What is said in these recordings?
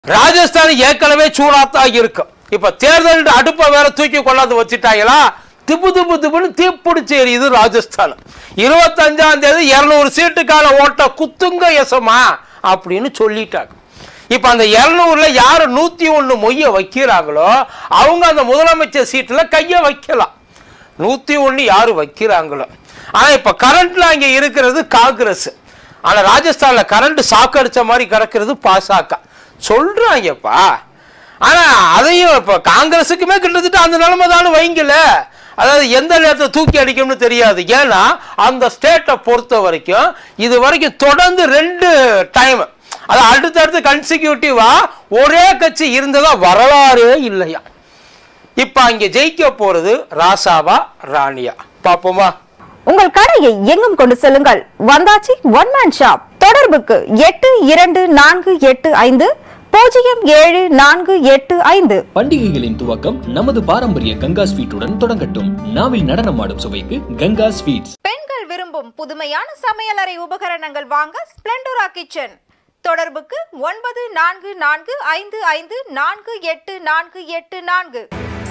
ராஜஸ்தான் ஏற்கனவே சூடாத்தான் இருக்கும் இப்ப தேர்தல் அடுப்பை வேற தூக்கி கொண்டாந்து வச்சுட்டாங்களா திப்பு திப்பு திப்புன்னு தீப்பிடிச்சு எரியுது ராஜஸ்தான் இருபத்தஞ்சாம் தேதி இருநூறு சீட்டுக்கான ஓட்ட குத்துங்க எசமா அப்படின்னு சொல்லிட்டாங்க இப்ப அந்த இருநூறுல யாரு நூத்தி ஒண்ணு மொய்ய வைக்கிறாங்களோ அவங்க அந்த முதலமைச்சர் சீட்டுல கைய வைக்கலாம் நூத்தி ஒண்ணு யாரு வைக்கிறாங்களோ ஆனா இப்ப கரண்ட்ல அங்க இருக்கிறது காங்கிரஸ் ஆனா ராஜஸ்தான்ல கரண்ட் சாக்கடிச்ச மாதிரி கிடக்கிறது பாசாக்கா சொல்றாங்கப்பா ஆனா அதையும் இப்ப காங்கிரஸுக்குமே கிட்டத்தட்ட அந்த நிலைமை தானே வைங்கல அதாவது எந்த நேரத்தில் தூக்கி அடிக்கும்னு தெரியாது ஏன்னா அந்த ஸ்டேட்டை பொறுத்த வரைக்கும் இது வரைக்கும் தொடர்ந்து ரெண்டு டைம் அது அடுத்தடுத்து கன்சிக்யூட்டிவா ஒரே கட்சி இருந்ததா வரலாறே இல்லையா இப்ப அங்க ஜெயிக்க போறது ராசாவா ராணியா பாப்போமா உங்கள் கடையை எங்கும் கொண்டு செல்லுங்கள் வந்தாச்சி ஒன் மேன் ஷாப் தொடர்புக்கு எட்டு இரண்டு நான்கு எட்டு ஐந்து பூஜ்ஜியம் ஏழு நான்கு எட்டு ஐந்து பண்டிகைகளின் துவக்கம் நமது பாரம்பரிய கங்கா ஸ்வீட்டுடன் தொடங்கட்டும் நாவில் நடனமாடும் சுவைக்கு கங்கா ஸ்வீட்ஸ் பெண்கள் விரும்பும் புதுமையான சமையலறை உபகரணங்கள் வாங்க ஸ்பிளண்டோரா கிச்சன் தொடர்புக்கு ஒன்பது நான்கு நான்கு ஐந்து ஐந்து நான்கு எட்டு நான்கு எட்டு நான்கு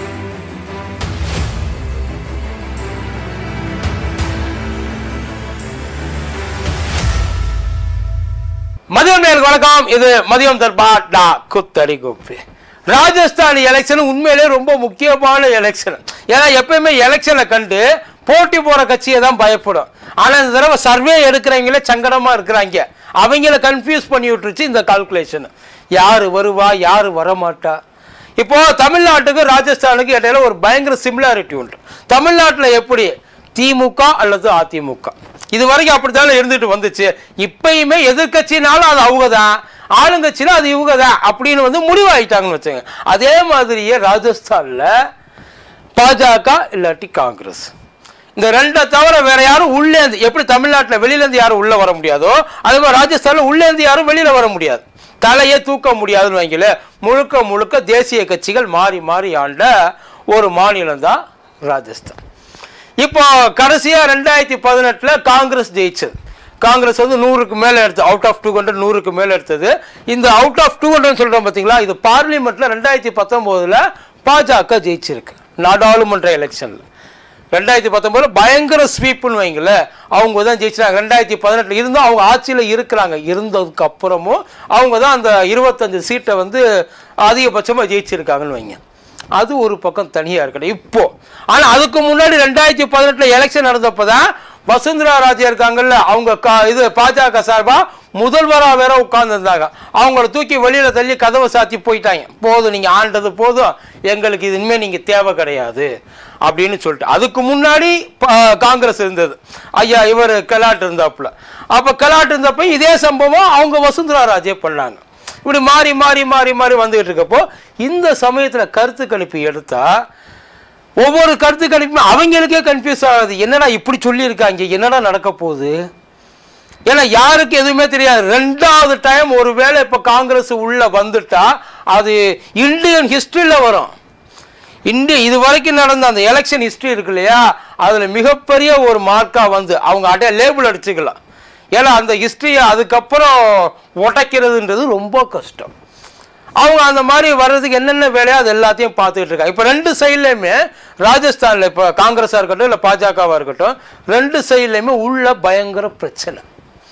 மதியம் நேருக்கு வணக்கம் இது மதியம் தர்பா டா குத்தடி குப்பி ராஜஸ்தான் எலெக்ஷன் உண்மையிலே ரொம்ப முக்கியமான எலெக்ஷன் ஏன்னா எப்பயுமே எலெக்ஷனை கண்டு போட்டி போற கட்சியை தான் பயப்படும் ஆனா இந்த தடவை சர்வே எடுக்கிறவங்களே சங்கடமா இருக்கிறாங்க அவங்கள கன்ஃபியூஸ் பண்ணி விட்டுருச்சு இந்த கால்குலேஷன் யாரு வருவா யாரு வரமாட்டா இப்போ தமிழ்நாட்டுக்கு ராஜஸ்தானுக்கு இடையில ஒரு பயங்கர சிமிலாரிட்டி உண்டு தமிழ்நாட்டில் எப்படி திமுக அல்லது அதிமுக இது வரைக்கும் அப்படித்தானே இருந்துட்டு வந்துச்சு இப்பயுமே எதிர்கட்சினாலும் அது அவங்க தான் ஆளுங்கட்சினா அது இவங்க தான் அப்படின்னு வந்து முடிவாயிட்டாங்கன்னு வச்சுங்க அதே மாதிரியே ராஜஸ்தான்ல பாஜக இல்லாட்டி காங்கிரஸ் இந்த ரெண்டை தவிர வேற யாரும் உள்ளேந்து எப்படி தமிழ்நாட்டில் வெளியிலேருந்து யாரும் உள்ள வர முடியாதோ அதே மாதிரி ராஜஸ்தான்ல உள்ளேந்து யாரும் வெளியில வர முடியாது தலையே தூக்க முடியாதுன்னு வைங்கள முழுக்க முழுக்க தேசிய கட்சிகள் மாறி மாறி ஆண்ட ஒரு மாநிலம் தான் ராஜஸ்தான் இப்போ கடைசியா ரெண்டாயிரத்தி பதினெட்டுல காங்கிரஸ் ஜெயிச்சது காங்கிரஸ் வந்து நூறுக்கு மேல எடுத்து அவுட் ஆஃப் டூ ஹண்ட்ரட் நூறுக்கு மேல எடுத்தது இந்த அவுட் ஆஃப் டூ ஹண்ட்ரட் சொல்றோம் பாத்தீங்களா இது பார்லிமெண்ட்ல ரெண்டாயிரத்தி பத்தொன்பதுல பாஜக ஜெயிச்சிருக்கு நாடாளுமன்ற எலெக்ஷன்ல ரெண்டாயிரத்தி பத்தொன்பதுல பயங்கர ஸ்வீப்னு வைங்களேன் அவங்க தான் ஜெயிச்சாங்க ரெண்டாயிரத்தி பதினெட்டுல இருந்தும் அவங்க ஆட்சியில் இருக்கிறாங்க இருந்ததுக்கு அப்புறமும் அவங்க தான் அந்த இருபத்தஞ்சு சீட்டை வந்து அதிகபட்சமாக ஜெயிச்சிருக்காங்கன்னு வைங்க அது ஒரு பக்கம் தனியாக இருக்கட்டும் இப்போ ஆனால் அதுக்கு முன்னாடி ரெண்டாயிரத்தி பதினெட்டில் எலெக்ஷன் நடந்தப்போ தான் வசுந்தரா ராஜே இருக்காங்கல்ல அவங்க கா இது பாஜக சார்பாக முதல்வராக வேற உட்கார்ந்துருந்தாங்க அவங்கள தூக்கி வெளியில் தள்ளி கதவை சாத்தி போயிட்டாங்க போதும் நீங்கள் ஆண்டது போதும் எங்களுக்கு இது இனிமேல் நீங்கள் தேவை கிடையாது அப்படின்னு சொல்லிட்டு அதுக்கு முன்னாடி ப- காங்கிரஸ் இருந்தது ஐயா இவர் கெலாட் இருந்தாப்புல அப்போ கெலாட் இருந்தப்ப இதே சம்பவம் அவங்க வசுந்தரா ராஜே பண்ணாங்க இப்படி மாறி மாறி மாறி மாறி வந்துகிட்டு இருக்கப்போ இந்த சமயத்துல கருத்து கணிப்பு எடுத்தா ஒவ்வொரு கருத்து கணிப்பும் அவங்களுக்கே கன்ஃபியூஸ் ஆகுது என்னடா இப்படி சொல்லியிருக்காங்க என்னடா நடக்க போகுது ஏன்னா யாருக்கு எதுவுமே தெரியாது ரெண்டாவது டைம் ஒருவேளை இப்போ காங்கிரஸ் உள்ள வந்துட்டா அது இந்தியன் ஹிஸ்டரியில் வரும் இந்திய இது வரைக்கும் நடந்த அந்த எலெக்ஷன் ஹிஸ்டரி இருக்கு இல்லையா அதில் மிகப்பெரிய ஒரு மார்க்காக வந்து அவங்க அடைய லேபிள் அடிச்சுக்கலாம் ஏன்னா அந்த ஹிஸ்டரியை அதுக்கப்புறம் உடைக்கிறதுன்றது ரொம்ப கஷ்டம் அவங்க அந்த மாதிரி வர்றதுக்கு என்னென்ன வேலையோ அது எல்லாத்தையும் பார்த்துக்கிட்டு இருக்காங்க இப்போ ரெண்டு சைட்லையுமே ராஜஸ்தானில் இப்போ காங்கிரஸாக இருக்கட்டும் இல்லை பாஜகவாக இருக்கட்டும் ரெண்டு சைட்லையுமே உள்ள பயங்கர பிரச்சனை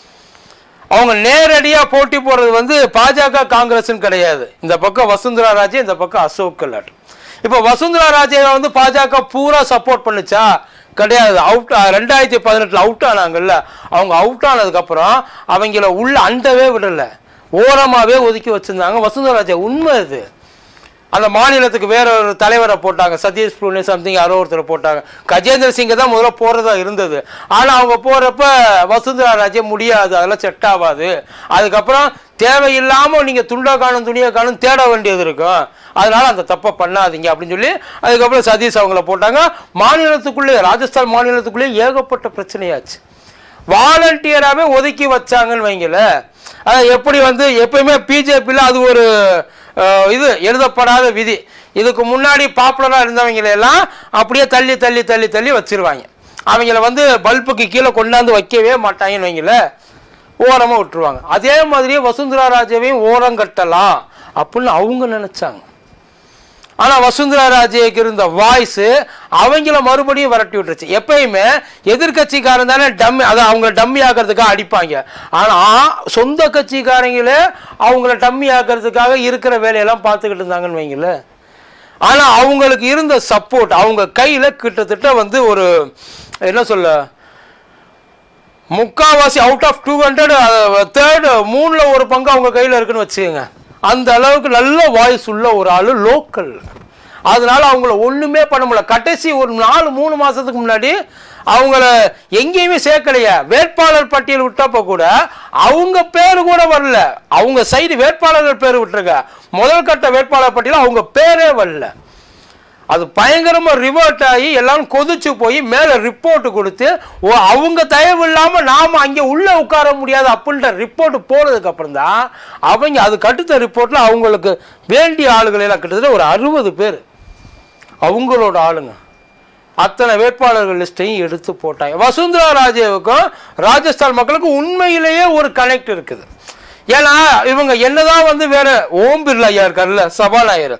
அவங்க நேரடியா போட்டி போடுறது வந்து பாஜக காங்கிரஸ்னு கிடையாது இந்த பக்கம் வசுந்தரா ராஜே இந்த பக்கம் அசோக் கெலாட் இப்போ வசுந்தரா ராஜே வந்து பாஜக பூரா சப்போர்ட் பண்ணுச்சா கிடையாது அவுட் ரெண்டாயிரத்தி பதினெட்டில் அவுட் ஆனாங்கல்ல அவங்க அவுட் ஆனதுக்கப்புறம் அவங்கள உள்ள அண்டவே விடல ஓரமாவே ஒதுக்கி வச்சிருந்தாங்க வசுந்தரா ராஜே உண்மை இது அந்த மாநிலத்துக்கு வேற ஒரு தலைவரை போட்டாங்க சதீஷ் புனே சம்திங் யாரோ ஒருத்தரை போட்டாங்க கஜேந்திர சிங்கை தான் முதல்ல போறதா இருந்தது ஆனா அவங்க போறப்ப வசுந்தரா ராஜே முடியாது அதெல்லாம் செட் ஆகாது அதுக்கப்புறம் தேவையில்லாம நீங்க துண்டா காணும் துணியை காணும் தேட வேண்டியது இருக்கும் அதனால அந்த தப்பை பண்ணாதீங்க அப்படின்னு சொல்லி அதுக்கப்புறம் சதீஷ் அவங்கள போட்டாங்க மாநிலத்துக்குள்ளே ராஜஸ்தான் மாநிலத்துக்குள்ளே ஏகப்பட்ட பிரச்சனையாச்சு வாலண்டியராகவே ஒதுக்கி வச்சாங்கன்னு வைங்கள அது எப்படி வந்து எப்பயுமே பிஜேபியில் அது ஒரு அஹ், இது எழுதப்படாத விதி இதுக்கு முன்னாடி பாப்புலராக இருந்தவங்களை எல்லாம் அப்படியே தள்ளி தள்ளி தள்ளி தள்ளி வச்சிருவாங்க அவங்கள வந்து பல்புக்கு கீழே கொண்டாந்து வைக்கவே மாட்டாங்கன்னு வைங்கள ஓரமாக விட்டுருவாங்க அதே மாதிரியே வசுந்தரா ராஜாவையும் ஓரம் கட்டலாம் அப்படின்னு அவங்க நினைச்சாங்க ஆனா வசுந்தரா ராஜேக்கு இருந்த வாய்ஸ் அவங்கள மறுபடியும் விரட்டி விட்டுருச்சு எப்பயுமே எதிர்கட்சிக்காரன் தானே டம்மி அதை அவங்கள டம்மி ஆக்கிறதுக்காக அடிப்பாங்க ஆனா சொந்த கட்சிக்காரங்களே அவங்கள டம்மி ஆக்கிறதுக்காக இருக்கிற வேலையெல்லாம் பார்த்துக்கிட்டு இருந்தாங்கன்னு வைங்களேன் ஆனா அவங்களுக்கு இருந்த சப்போர்ட் அவங்க கையில கிட்டத்தட்ட வந்து ஒரு என்ன சொல்ல முக்காவாசி out of two hundred third மூணுல ஒரு பங்கு அவங்க கையில இருக்குன்னு வச்சுக்கோங்க அந்த அளவுக்கு நல்ல வாய்ஸ் உள்ள ஒரு ஆளு லோக்கல் அதனால அவங்கள ஒண்ணுமே பண்ண முடியல கடைசி ஒரு நாலு மூணு மாசத்துக்கு முன்னாடி அவங்கள எங்கேயுமே சேர்க்கலையா வேட்பாளர் பட்டியல் விட்டப்ப கூட அவங்க பேரு கூட வரல அவங்க சைடு வேட்பாளர்கள் பேர் விட்டுருங்க முதல் கட்ட வேட்பாளர் பட்டியல் அவங்க பேரே வரல அது பயங்கரமா ரிவர்ட் ஆகி எல்லாரும் கொதிச்சு போய் மேல ரிப்போர்ட் கொடுத்து ஓ அவங்க தயவு இல்லாம நாம அங்க உள்ள உட்கார முடியாது அப்படின்ற ரிப்போர்ட் போனதுக்கு அப்புறம் தான் அவங்க அதுக்கு அடுத்த ரிப்போர்ட்ல அவங்களுக்கு வேண்டிய ஆளுகள் எல்லாம் கிட்டத்தட்ட ஒரு அறுபது பேர் அவங்களோட ஆளுங்க அத்தனை வேட்பாளர்கள் லிஸ்ட்டையும் எடுத்து போட்டாங்க வசுந்தரா ராஜேவுக்கும் ராஜஸ்தான் மக்களுக்கும் உண்மையிலேயே ஒரு கனெக்ட் இருக்குது ஏன்னா இவங்க என்னதான் வந்து வேற ஓம் பிர்லா ஐயா இருக்கார்ல சபாநாயகர்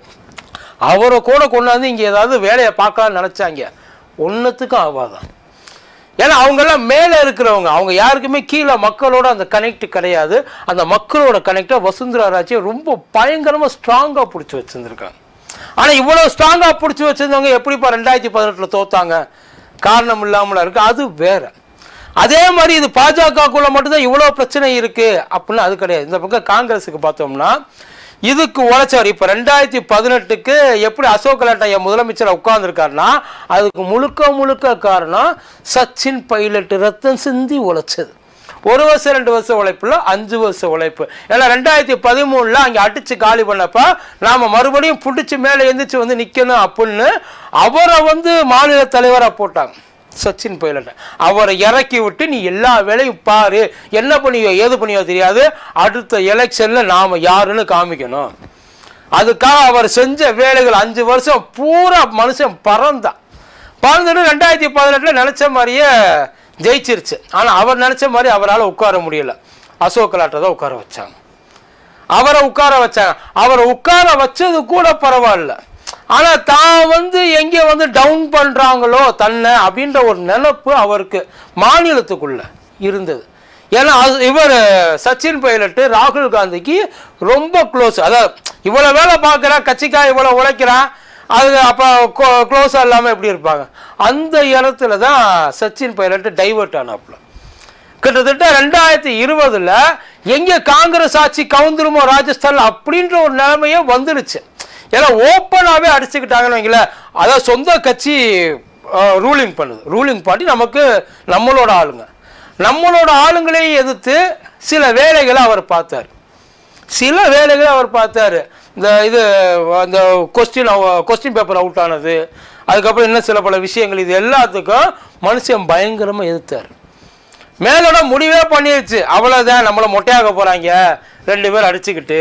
அவரை கூட கொண்டாந்து இங்க ஏதாவது வேலையை பார்க்கலாம்னு நினைச்சாங்க ஒன்றுத்துக்கும் ஆகாதான் ஏன்னா அவங்கெல்லாம் மேலே இருக்கிறவங்க அவங்க யாருக்குமே கீழே மக்களோட அந்த கனெக்ட் கிடையாது அந்த மக்களோட கனெக்டை வசுந்தரா ராஜே ரொம்ப பயங்கரமாக ஸ்ட்ராங்காக பிடிச்சி வச்சுருந்துருக்காங்க ஆனால் இவ்வளோ ஸ்ட்ராங்காக பிடிச்சி வச்சுருந்தவங்க எப்படிப்பா ரெண்டாயிரத்தி பதினெட்டில் தோத்தாங்க காரணம் இல்லாமல இருக்கு அது வேற அதே மாதிரி இது பாஜகக்குள்ள மட்டும்தான் இவ்வளோ பிரச்சனை இருக்கு அப்படின்னு அது கிடையாது இந்த பக்கம் காங்கிரஸுக்கு பார்த்தோம்னா இதுக்கு உழைச்சவர் இப்போ ரெண்டாயிரத்தி பதினெட்டுக்கு எப்படி அசோக் கெலாட் ஐயா முதலமைச்சர் உட்கார்ந்துருக்காருன்னா அதுக்கு முழுக்க முழுக்க காரணம் சச்சின் பைலட் ரத்தம் சிந்தி உழைச்சது ஒரு வருஷம் ரெண்டு வருஷம் உழைப்புல அஞ்சு வருஷம் உழைப்பு ஏன்னா ரெண்டாயிரத்தி பதிமூணுல அங்கே அடிச்சு காலி பண்ணப்ப நாம மறுபடியும் பிடிச்சி மேலே எந்திரிச்சு வந்து நிற்கணும் அப்படின்னு அவரை வந்து மாநில தலைவராக போட்டாங்க சச்சின் பைலட் அவரை இறக்கி விட்டு நீ எல்லா வேலையும் பாரு என்ன பண்ணியோ ஏது பண்ணியோ தெரியாது அடுத்த எலெக்ஷன்ல நாம யாருன்னு காமிக்கணும் அதுக்காக அவர் செஞ்ச வேலைகள் அஞ்சு வருஷம் பூரா மனுஷன் பறந்தான் பறந்துட்டு ரெண்டாயிரத்தி பதினெட்டுல நினைச்ச மாதிரியே ஜெயிச்சிருச்சு ஆனா அவர் நினைச்ச மாதிரி அவரால் உட்கார முடியல அசோக் கலாட்டை தான் உட்கார வச்சாங்க அவரை உட்கார வச்சாங்க அவரை உட்கார வச்சது கூட பரவாயில்ல ஆனா தான் வந்து எங்க வந்து டவுன் பண்றாங்களோ தன்னை அப்படின்ற ஒரு நினைப்பு அவருக்கு மாநிலத்துக்குள்ள இருந்தது ஏன்னா அது- இவர் சச்சின் பைலட் ராகுல் காந்திக்கு ரொம்ப க்ளோஸ் அதாவது இவ்வளவு வேலை பார்க்குறான் கட்சிக்காக இவ்வளவு உழைக்கிறான் அது அப்போ க்ளோஸாக இல்லாமல் எப்படி இருப்பாங்க அந்த இடத்துல தான் சச்சின் பைலட் டைவர்ட் ஆனாப்புல கிட்டத்தட்ட ரெண்டாயிரத்தி இருபதுல எங்க காங்கிரஸ் ஆட்சி கவுந்துருமோ ராஜஸ்தான் அப்படின்ற ஒரு நிலைமையே வந்துடுச்சு ஏன்னா ஓப்பனாகவே அடிச்சுக்கிட்டாங்கன்னு வைங்களேன் அதாவது சொந்த கட்சி ரூலிங் பண்ணுது ரூலிங் பார்ட்டி நமக்கு நம்மளோட ஆளுங்க நம்மளோட ஆளுங்களையும் எதிர்த்து சில வேலைகளை அவர் பார்த்தார் சில வேலைகளை அவர் பார்த்தாரு இந்த இது அந்த கொஸ்டின் கொஸ்டின் பேப்பர் அவுட் ஆனது அதுக்கப்புறம் இன்னும் சில பல விஷயங்கள் இது எல்லாத்துக்கும் மனுஷன் பயங்கரமாக எதிர்த்தார் மேலோட முடிவே பண்ணிருச்சு அவ்வளோதான் நம்மளை மொட்டையாக்க போகிறாங்க ரெண்டு பேர் அடிச்சுக்கிட்டு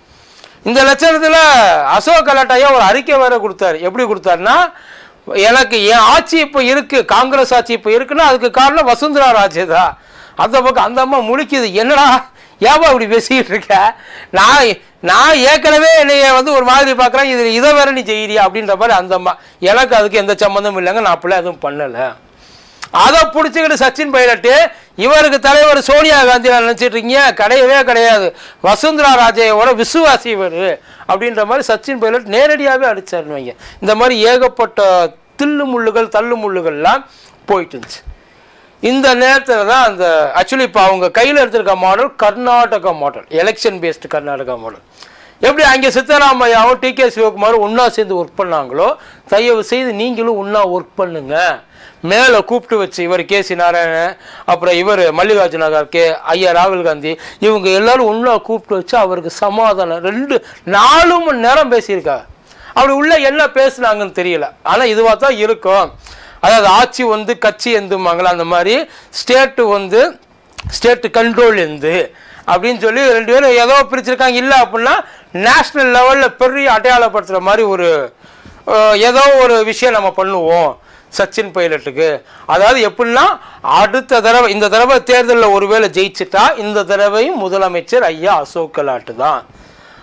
இந்த லட்சணத்தில் அசோக் கலாட்டாயா ஒரு அறிக்கை வேற கொடுத்தாரு எப்படி கொடுத்தாருன்னா எனக்கு என் ஆட்சி இப்போ இருக்கு காங்கிரஸ் ஆட்சி இப்போ இருக்குன்னா அதுக்கு காரணம் வசுந்தரா ராஜே தான் அந்த பக்கம் அந்த அம்மா முழிக்குது என்னடா ஏப்பா இப்படி பேசிக்கிட்டு இருக்க நான் நான் ஏற்கனவே என்னைய வந்து ஒரு மாதிரி பார்க்குறேன் இது இதை வேற நீ செய்யறியா அப்படின்ற மாதிரி அந்த அம்மா எனக்கு அதுக்கு எந்த சம்மந்தமும் இல்லைங்க நான் அப்படிலாம் எதுவும் பண்ணலை அதை பிடிச்சிக்கிட்டு சச்சின் பைலட்டு இவருக்கு தலைவர் சோனியா காந்தி நினைச்சிட்டு இருக்கீங்க கிடையவே கிடையாது வசுந்தரா ராஜேயோட விசுவாசி இவர் அப்படின்ற மாதிரி சச்சின் பைலட் நேரடியாகவே அடிச்சாருன்னு வைங்க இந்த மாதிரி ஏகப்பட்ட தில்லு முள்ளுகள் தள்ளு முள்ளுகள்லாம் போயிட்டு இருந்துச்சு இந்த நேரத்தில் தான் அந்த ஆக்சுவலி இப்போ அவங்க கையில் எடுத்திருக்க model Karnataka model election based Karnataka model எப்படி அங்கே சித்தராமையாவும் டி கே சிவகுமாரும் ஒன்றா சேர்ந்து ஒர்க் பண்ணாங்களோ தயவு செய்து நீங்களும் ஒன்றா ஒர்க் பண்ணுங்க மேலே கூப்பிட்டு வச்சு இவர் கே சி நாராயணன் அப்புறம் இவர் மல்லிகார்ஜுன கே ஐயா ராகுல் காந்தி இவங்க எல்லாரும் ஒன்றா கூப்பிட்டு வச்சு அவருக்கு சமாதானம் ரெண்டு நாலு மணி நேரம் பேசியிருக்காங்க அப்படி உள்ள என்ன பேசுனாங்கன்னு தெரியல ஆனால் இதுவாக தான் இருக்கும் அதாவது ஆட்சி வந்து கட்சி எந்துமாங்களா அந்த மாதிரி ஸ்டேட்டு வந்து ஸ்டேட்டு கண்ட்ரோல் எந்து அப்படின்னு சொல்லி ரெண்டு பேரும் ஏதோ பிரிச்சிருக்காங்க இல்லை அப்படின்னா நேஷ்னல் லெவலில் பெரிய அடையாளப்படுத்துகிற மாதிரி ஒரு அஹ், ஏதோ ஒரு விஷயம் நம்ம பண்ணுவோம் சச்சின் பைலட்டுக்கு அதாவது எப்படின்னா அடுத்த தடவை இந்த தடவை தேர்தலில் ஒருவேளை ஜெயிச்சிட்டா இந்த தடவையும் முதலமைச்சர் ஐயா அசோக் கெலாட்டு தான்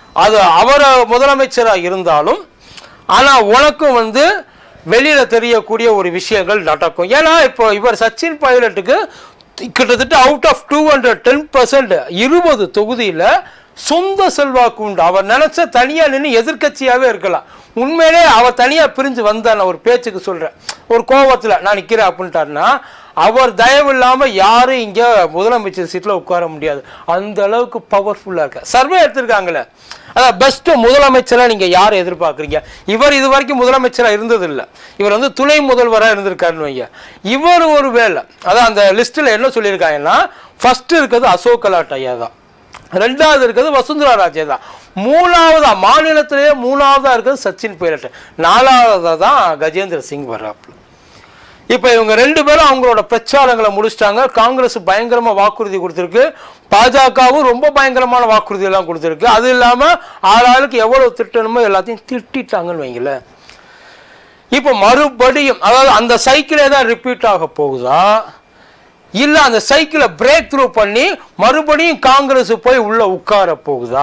அது அவர் முதலமைச்சராக இருந்தாலும் ஆனால் உனக்கும் வந்து வெளியில தெரியக்கூடிய ஒரு விஷயங்கள் நடக்கும் ஏன்னா இப்போ இவர் சச்சின் பைலட்டுக்கு கிட்டத்தட்ட out of two hundred ten percent இருபது தொகுதியில் சொந்த செல்வாக்கு உண்டு அவர் நினைச்ச தனியா நின்று எதிர்க்கட்சியாவே இருக்கலாம் உண்மையிலே அவர் தனியா பிரிஞ்சு வந்தா நான் ஒரு பேச்சுக்கு சொல்றேன் ஒரு கோவத்துல நான் நிக்கிறேன் அப்படின்ட்டாருன்னா அவர் தயவு இல்லாம யாரும் இங்க முதலமைச்சர் சீட்ல உட்கார முடியாது அந்த அளவுக்கு பவர்ஃபுல்லா இருக்க சர்வே எடுத்திருக்காங்களே அதான் பெஸ்ட் முதலமைச்சரா நீங்க யாரை எதிர்பார்க்குறீங்க இவர் இது வரைக்கும் முதலமைச்சரா இருந்தது இல்ல இவர் வந்து துணை முதல்வரா இருந்திருக்காருன்னு வைங்க இவர் ஒரு வேலை அதான் அந்த லிஸ்ட்ல என்ன சொல்லியிருக்காங்கன்னா ஃபர்ஸ்ட் இருக்கிறது அசோக் கலாட் ஐயா தான் ரெண்டாவது இருக்கிறது வசுந்தரா ராஜே தான் மூணாவதா மாநிலத்திலேயே மூணாவதா இருக்கிறது சச்சின் பைலட் நாலாவதா தான் கஜேந்திர சிங் வர்றாப்புல இப்போ இவங்க ரெண்டு பேரும் அவங்களோட பிரச்சாரங்களை முடிச்சிட்டாங்க காங்கிரஸ் பயங்கரமா வாக்குறுதி கொடுத்துருக்கு பாஜகவும் ரொம்ப பயங்கரமான வாக்குறுதி எல்லாம் கொடுத்துருக்கு அது இல்லாம ஆளாளுக்கு எவ்வளவு திட்டணுமோ எல்லாத்தையும் திட்டிட்டாங்கன்னு வைங்களேன் இப்போ மறுபடியும் அதாவது அந்த சைக்கிளே தான் ரிப்பீட் ஆக போகுதா இல்ல அந்த சைக்கிளை பிரேக் த்ரூ பண்ணி மறுபடியும் காங்கிரஸ் போய் உள்ள உட்கார போகுதா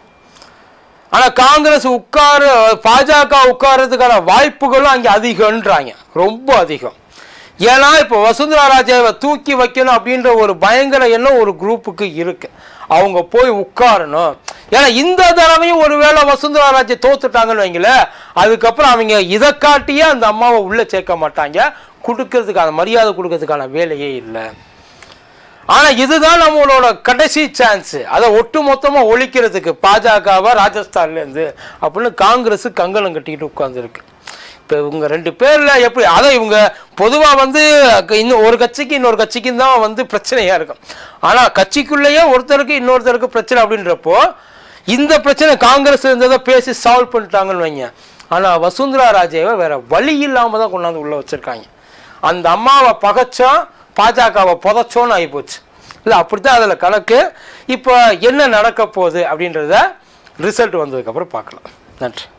ஆனா காங்கிரஸ் உட்கார பாஜக உட்கார்றதுக்கான வாய்ப்புகளும் அங்க அதிகம்ன்றாங்க ரொம்ப அதிகம் ஏன்னா இப்போ வசுந்தரா ராஜாவை தூக்கி வைக்கணும் அப்படின்ற ஒரு பயங்கர எண்ணம் ஒரு குரூப்புக்கு இருக்கு அவங்க போய் உட்காரணும் ஏன்னா இந்த தடவையும் ஒருவேளை வசுந்தரா ராஜை தோத்துட்டாங்கன்னு வைங்களேன் அதுக்கப்புறம் அவங்க இதை காட்டியே அந்த அம்மாவை உள்ள சேர்க்க மாட்டாங்க கொடுக்கறதுக்கான மரியாதை கொடுக்கறதுக்கான வேலையே இல்லை ஆனா இதுதான் நம்மளோட கடைசி சான்ஸ் அதை ஒட்டு மொத்தமா ஒழிக்கிறதுக்கு பாஜகவா ராஜஸ்தான்ல இருந்து அப்படின்னு காங்கிரஸ் கங்கணம் கட்டிக்கிட்டு உட்கார்ந்துருக்கு இப்போ இவங்க ரெண்டு பேர்ல எப்படி அதை இவங்க பொதுவா வந்து இன்னும் ஒரு கட்சிக்கு இன்னொரு கட்சிக்கும் தான் வந்து பிரச்சனையா இருக்கும் ஆனா கட்சிக்குள்ளேயே ஒருத்தருக்கு இன்னொருத்தருக்கு பிரச்சனை அப்படின்றப்போ இந்த பிரச்சனை காங்கிரஸ் இருந்ததை பேசி சால்வ் பண்ணிட்டாங்கன்னு வைங்க ஆனா வசுந்தரா ராஜேவை வேற வழி இல்லாம தான் கொண்டாந்து உள்ள வச்சிருக்காங்க அந்த அம்மாவை பகைச்சா பாஜகவை புதைச்சோன்னு ஆகிப்போச்சு இல்லை அப்படித்தான் அதில் கணக்கு இப்போ என்ன நடக்க போகுது அப்படின்றத ரிசல்ட் வந்ததுக்கப்புறம் பார்க்கலாம் நன்றி